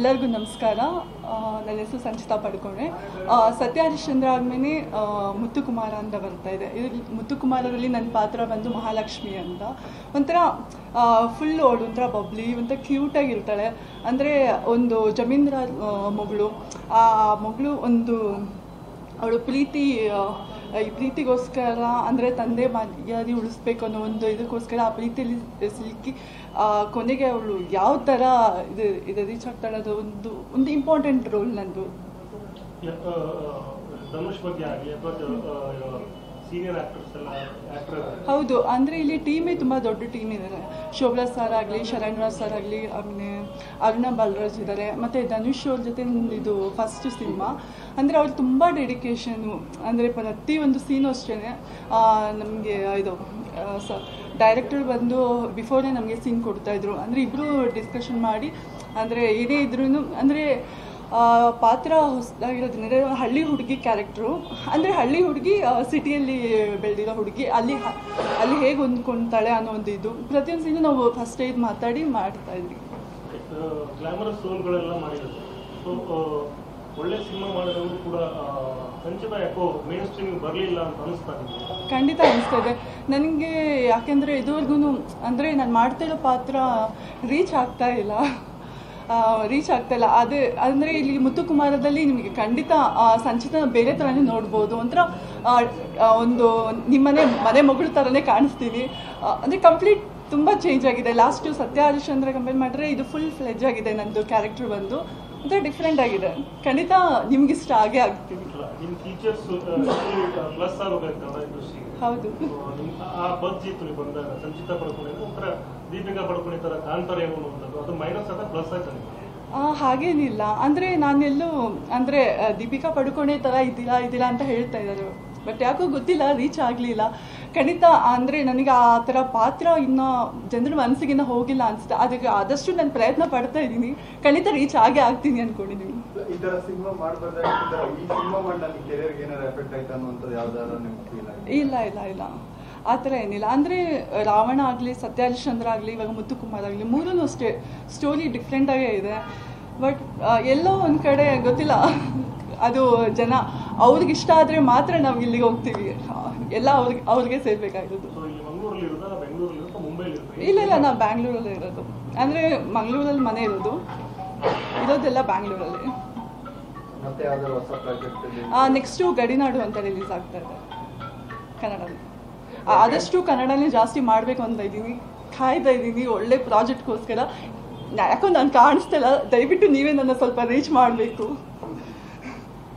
ಎಲ್ಲರಿಗೂ ನಮಸ್ಕಾರ ಆ, ನನ್ನ ಹೆಸರು ಸಂಚಿತಾ ಪಡ್ಕೊಂಡೆ ಆ, ಸತ್ಯ ಹರಿಶ್ಚಂದ್ರ ಆದ್ಮೇಲೆ ಆ, ಮುತ್ತುಕುಮಾರ ಅಂತ ಬರ್ತಾ ಇದೆ ಇದು ಮುತ್ತುಕುಮಾರದಲ್ಲಿ ನನ್ನ ಪಾತ್ರ ಬಂದು ಮಹಾಲಕ್ಷ್ಮಿ ಅಂತ ಒಂಥರ ಫುಲ್ ಓಡು ಒಂಥರ ಬಬ್ಲಿ ಒಂಥರ ಕ್ಯೂಟಾಗಿರ್ತಾಳೆ ಅಂದರೆ ಒಂದು ಜಮೀನ್ದಾರ್ ಆ, ಮಗಳು ಆ ಮಗಳು ಒಂದು ಅವಳು ಪ್ರೀತಿ ಆ, ಈ ಪ್ರೀತಿಗೋಸ್ಕರ ಅಂದರೆ ತಂದೆ ಮರ್ಯಾದೆ ಉಳಿಸ್ಬೇಕು ಅನ್ನೋ ಒಂದು ಇದಕ್ಕೋಸ್ಕರ ಆ ಪ್ರೀತಿಯಲ್ಲಿ ಸಿಲುಕಿ ಆ, ಕೊನೆಗೆ ಅವಳು ಯಾವ ಥರ ಇದು ಇದು ರೀಚ್ ಆಗ್ತಾಳೆ ಅದು ಒಂದು ಒಂದು ಇಂಪಾರ್ಟೆಂಟ್ ರೋಲ್ ನಂದು ಯ- ಆ, ಆ, ಧನುಷ್ ಬಗ್ಗೆ ಆಗಲಿ ಅಥವಾ ಸೀನಿಯರ್ ಆಕ್ಟರ್ಸ್ ಎಲ್ಲ ಆಕ್ಟರ್ ಹೌದು ಅಂದರೆ ಇಲ್ಲಿ ಟೀಮೇ ತುಂಬ ದೊಡ್ಡ ಟೀಮ್ ಇದ್ದಾರೆ ಶೋಭಾ ಸರ್ ಆಗಲಿ ಶರಣ್ರಾಜ್ ಸರ್ ಆಗಲಿ ಆಮೇಲೆ ಅರುಣ ಬಾಲರಾಜ್ ಇದ್ದಾರೆ ಮತ್ತು ಧನುಷ್ ಅವ್ರ ಜೊತೆ ನಂದು ಇದು ಫಸ್ಟ್ ಸಿನಿಮಾ ಅಂದರೆ ಅವ್ರು ತುಂಬ ಡೆಡಿಕೇಶನು ಅಂದರೆ ಪ್ರತಿಯೊಂದು ಸೀನು ಅಷ್ಟೇ ನಮಗೆ ಇದು ಸ ಡೈರೆಕ್ಟರ್ ಬಂದು ಬಿಫೋರೇ ನಮಗೆ ಸೀನ್ ಕೊಡ್ತಾಯಿದ್ರು ಅಂದರೆ ಇಬ್ಬರು ಡಿಸ್ಕಷನ್ ಮಾಡಿ ಅಂದರೆ ಏನೇ ಇದ್ರೂ ಅಂದರೆ ಆ, ಪಾತ್ರ ಹೊಸದಾಗಿರೋದ್ರಿಂದ ಹಳ್ಳಿ ಹುಡುಗಿ ಕ್ಯಾರೆಕ್ಟ್ರು ಅಂದರೆ ಹಳ್ಳಿ ಹುಡುಗಿ ಸಿಟಿಯಲ್ಲಿ ಬೆಳೆದಿರೋ ಹುಡುಗಿ ಅಲ್ಲಿ ಹ- ಅಲ್ಲಿ ಹೇಗೆ ಹೊಂದ್ಕೊಳ್ತಾಳೆ ಅನ್ನೋ ಒಂದು ಇದು ಪ್ರತಿಯೊಂದು ಸೀನು ನಾವು ಫಸ್ಟ್ ಇದು ಮಾತಾಡಿ ಮಾಡ್ತಾ ಇದ್ವಿ ಗ್ಲಾಮರಸ್ ರೋಲ್ಗಳೆಲ್ಲ ಮಾಡಿರೋದು ಸೊ ಒಳ್ಳೆ ಸಿನಿಮಾ ಮಾಡಿರೋರು ಕೂಡ ಆ, ಸಂಚಿತ ಯಾಕೋ ಮೇನ್ ಸ್ಟ್ರೀಮ್ ಬರಲಿಲ್ಲ ಅಂತ ಅನಿಸ್ತಾ ನಿಮಗೆ ಖಂಡಿತ ಅನಿಸ್ತಾ ಇದೆ ನನಗೆ ಯಾಕೆಂದರೆ ಇದುವರೆಗೂ ಅಂದರೆ ನಾನು ಮಾಡ್ತಿರೋ ಪಾತ್ರ ರೀಚ್ ಆಗ್ತಾ ಇಲ್ಲ ರೀಚ್ ಆಗ್ತಾ ಇಲ್ಲ ಅದೇ ಅಂದರೆ ಇಲ್ಲಿ ಮುತ್ತುಕುಮಾರದಲ್ಲಿ ನಿಮಗೆ ಖಂಡಿತ ಆ, ಸಂಚಿತ ಬೇರೆ ಥರನೇ ನೋಡ್ಬೋದು ಒಂಥರ ಆ, ಆ, ಒಂದು ನಿಮ್ಮನೆ ಮನೆ ಮಗಳು ಥರನೇ ಕಾಣಿಸ್ತೀನಿ ಅಂದರೆ ಕಂಪ್ಲೀಟ್ ತುಂಬ ಚೇಂಜ್ ಆಗಿದೆ ಲಾಸ್ಟು ಸತ್ಯ ಹರಿಶ್ಚಂದ್ರ ಕಂಪೇರ್ ಮಾಡಿದ್ರೆ ಇದು ಫುಲ್ ಫ್ಲೆಜ್ ಆಗಿದೆ ನಂದು ಕ್ಯಾರೆಕ್ಟರ್ ಬಂದು ಒಂಥರ ಡಿಫ್ರೆಂಟ್ ಆಗಿದೆ ಖಂಡಿತ ನಿಮ್ಗೆ ಇಷ್ಟ ಆಗೇ ಆಗ್ತೀನಿ ಅಲ್ಲ ನಿಮ್ಮ ಟೀಚರ್ಸ್ ಪ್ಲಸ್ ಆಗಬೇಕು ಕನ್ನಡ ಇಂಡಸ್ಟ್ರಿಗೆ ಹೌದು ಆ ಬಸ್ ಇತ್ತು ನೀವು ಬಂದಾಗ ಸಂಚಿತ ಪಡ್ಕೊಂಡಿದ್ದು ಒಂಥರ ದೀಪಿಕಾ ಪಡ್ಕೊಂಡಿ ಥರ ಕಾಣ್ತಾರೆ ಏನೋ ಅನ್ನೋದು ಅದು ಮೈನಸ್ ಆದ ಪ್ಲಸ್ ಆಯ್ತು ನಿಮಗೆ ಆ, ಹಾಗೇನಿಲ್ಲ ಅಂದರೆ ನಾನೆಲ್ಲೂ ಅಂದರೆ ದೀಪಿಕಾ ಪಡುಕೋಣೆ ಥರ ಇದ್ದೀರಾ ಇದ್ದೀರಾ ಅಂತ ಹೇಳ್ತಾ ಇದ್ದಾರೆ ಬಟ್ ಯಾಕೋ ಗೊತ್ತಿಲ್ಲ ರೀಚ್ ಆಗಲಿಲ್ಲ ಖಂಡಿತ ಅಂದರೆ ನನಗೆ ಆ ಥರ ಪಾತ್ರ ಇನ್ನೂ ಜನರ ಮನಸ್ಸಿಗಿನ್ನ ಹೋಗಿಲ್ಲ ಅನಿಸುತ್ತೆ ಅದಕ್ಕೆ ಆದಷ್ಟು ನಾನು ಪ್ರಯತ್ನ ಪಡ್ತಾ ಇದ್ದೀನಿ ಖಂಡಿತ ರೀಚ್ ಆಗೇ ಆಗ್ತೀನಿ ಅಂದ್ಕೊಂಡಿದ್ದೀನಿ ಈ ತರ ಸಿನಿಮಾ ಮಾಡ್ಬಾರ್ದಾಗ ಈ ಸಿನಿಮಾ ಮಾಡಿ ನನ್ನ ಕೆರಿಯರ್ಗೆ ಏನಾದ್ರು ಎಫೆಕ್ಟ್ ಆಯ್ತಾ ಅನ್ನುವಂಥದ್ದು ಯಾವ್ದಾದ್ರು ನಿಮ್ಗೆ ಫೀಲ್ ಆಗಿದೆ ಇಲ್ಲ ಇಲ್ಲ ಇಲ್ಲ ಆ ಥರ ಏನಿಲ್ಲ ಅಂದರೆ ರಾವಣ ಆಗಲಿ ಸತ್ಯ ಹರಿಶ್ಚಂದ್ರ ಆಗಲಿ ಇವಾಗ ಮುತ್ತುಕುಮಾರ್ ಆಗಲಿ ಮೂರೂ ಅಷ್ಟೇ ಸ್ಟೋರಿ ಡಿಫ್ರೆಂಟಾಗೇ ಇದೆ ಬಟ್ ಎಲ್ಲೋ ಒಂದು ಕಡೆ ಗೊತ್ತಿಲ್ಲ ಅದು ಜನ ಅವ್ರಿಗೆ ಇಷ್ಟ ಆದರೆ ಮಾತ್ರ ನಾವು ಇಲ್ಲಿಗೆ ಹೋಗ್ತೀವಿ ಆ, ಎಲ್ಲ ಅವ್ರಿಗೆ ಅವ್ರಿಗೆ ಸೇರ್ಬೇಕಾಗಿರೋದು ಸೊ ಇಲ್ಲಿ ಮಂಗಳೂರಲ್ಲಿ ಇರೋದಾ ಬೆಂಗಳೂರಲ್ಲಿ ಇರೋದಾ ಮುಂಬೈಲಿ ಇರೋದಾ ಇಲ್ಲ ಇಲ್ಲ ನಾವು ಬ್ಯಾಂಗ್ಳೂರಲ್ಲೇ ಇರೋದು ಅಂದರೆ ಮಂಗಳೂರಲ್ಲಿ ಮನೆ ಇರೋದು ಇರೋದೆಲ್ಲ ಬ್ಯಾಂಗ್ಳೂರಲ್ಲಿ ಮತ್ತೆ ಯಾವ್ದಾದ್ರು ಹೊಸ ಪ್ರಾಜೆಕ್ಟ್ ನೆಕ್ಸ್ಟು ಗಡಿನಾಡು ಅಂತ ರಿಲೀಸ್ ಆಗ್ತಾ ಇದೆ ಕನ್ನಡದಲ್ಲಿ ಆ, ಆದಷ್ಟು ಕನ್ನಡನೇ ಜಾಸ್ತಿ ಮಾಡಬೇಕು ಅಂತ ಇದ್ದೀನಿ ಕಾಯ್ತಾ ಇದ್ದೀನಿ ಒಳ್ಳೆ ಪ್ರಾಜೆಕ್ಟ್ಗೋಸ್ಕರ ಯಾಕೋ ನಾನು ಕಾಣಿಸ್ತಿಲ್ಲ ದಯವಿಟ್ಟು ನೀವೇ ನನ್ನ ಸ್ವಲ್ಪ ರೀಚ್ ಮಾಡಬೇಕು